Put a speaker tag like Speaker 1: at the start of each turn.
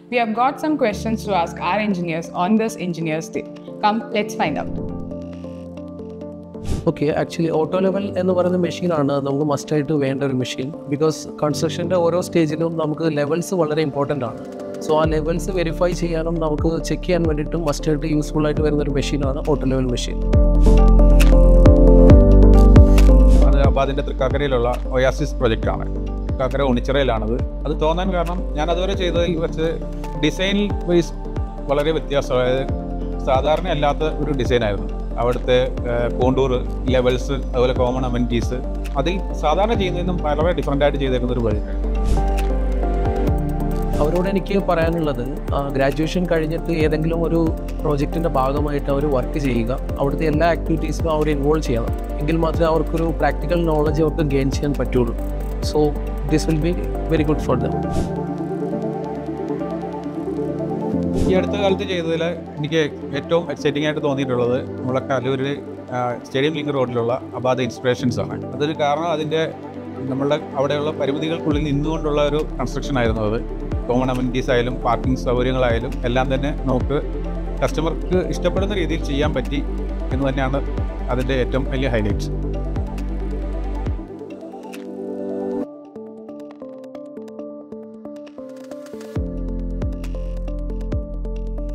Speaker 1: We have got some questions to ask our engineers on this Engineers Day. Come, let's find out.
Speaker 2: Okay actually auto level എന്ന് പറയുന്ന മെഷീനാണ് നമുക്ക് മസ്റ്റായിട്ട് വേണ്ട ഒരു മെഷീൻ ബിക്കോസ് കൺസ്ട്രക്ഷൻ്റെ ഓരോ സ്റ്റേജിലും നമുക്ക് ലെവൽസ് വളരെ ഇമ്പോർട്ടൻ്റ് ആണ് സോ ആ ലെവൽസ് വെരിഫൈ ചെയ്യാനും നമുക്ക് ചെക്ക് ചെയ്യാൻ വേണ്ടിയിട്ടും മസ്റ്റായിട്ട് യൂസ്ഫുൾ ആയിട്ട് വരുന്ന ഒരു മെഷീനാണ് ഓട്ടോ ലെവൽ മെഷീൻ
Speaker 3: അത് അപ്പോൾ അതിൻ്റെ തൃക്കാക്കരയിലുള്ള ഒയാസിസ് പ്രൊജക്റ്റാണ് തൃക്കാക്കര ഉണിച്ചിറയിലാണത് അത് തോന്നാൻ കാരണം ഞാൻ അതുവരെ ചെയ്തതിൽ വെച്ച് ഡിസൈൻ വൈസ് വളരെ വ്യത്യാസം അതായത് സാധാരണ അല്ലാത്ത ഒരു ഡിസൈനായിരുന്നു അവിടുത്തെ കോണ്ടൂർ ലെവൽസ് അതുപോലെ കോമൺ അമെൻറ്റീസ് അതിൽ സാധാരണ ചെയ്യുന്നതിനും വളരെ ഡിഫറെൻ്റ് ആയിട്ട് ചെയ്തേക്കുന്ന ഒരു പ്രൊജക്റ്റാണ്
Speaker 2: അവരോട് എനിക്ക് പറയാനുള്ളത് ഗ്രാജുവേഷൻ കഴിഞ്ഞിട്ട് ഏതെങ്കിലും ഒരു പ്രോജക്റ്റിൻ്റെ ഭാഗമായിട്ട് അവർ വർക്ക് ചെയ്യുക അവിടുത്തെ എല്ലാ ആക്ടിവിറ്റീസിലും അവർ ഇൻവോൾവ് ചെയ്യണം എങ്കിൽ മാത്രമേ അവർക്കൊരു പ്രാക്ടിക്കൽ നോളജ് അവർക്ക് ഗെയിൻ ചെയ്യാൻ പറ്റുള്ളൂ so this will be very good for them
Speaker 3: ഈ അടുത്ത കാലത്ത് ചെയ്തതിൽ എനിക്ക് ഏറ്റവും എക്സൈറ്റിംഗ് ആയിട്ട് തോന്നിയിട്ടുള്ളത് നമ്മളെ കലൂരിൽ സ്റ്റേഡിയം ലിങ്ക് റോഡിലുള്ള അബാദ ഇൻസ്പിറേഷൻസ് ആണ് അതൊരു കാരണം അതിൻ്റെ നമ്മളുടെ അവിടെയുള്ള പരിമിതികൾക്കുള്ളിൽ നിന്നുകൊണ്ടുള്ള ഒരു കൺസ്ട്രക്ഷൻ ആയിരുന്നു അത് കോമൺ അമ്യൂണിറ്റീസ് ആയാലും പാർക്കിംഗ് സൗകര്യങ്ങളായാലും എല്ലാം തന്നെ നമുക്ക് കസ്റ്റമർക്ക് ഇഷ്ടപ്പെടുന്ന രീതിയിൽ ചെയ്യാൻ പറ്റി എന്ന് തന്നെയാണ് അതിൻ്റെ ഏറ്റവും വലിയ ഹൈലൈറ്റ്സ്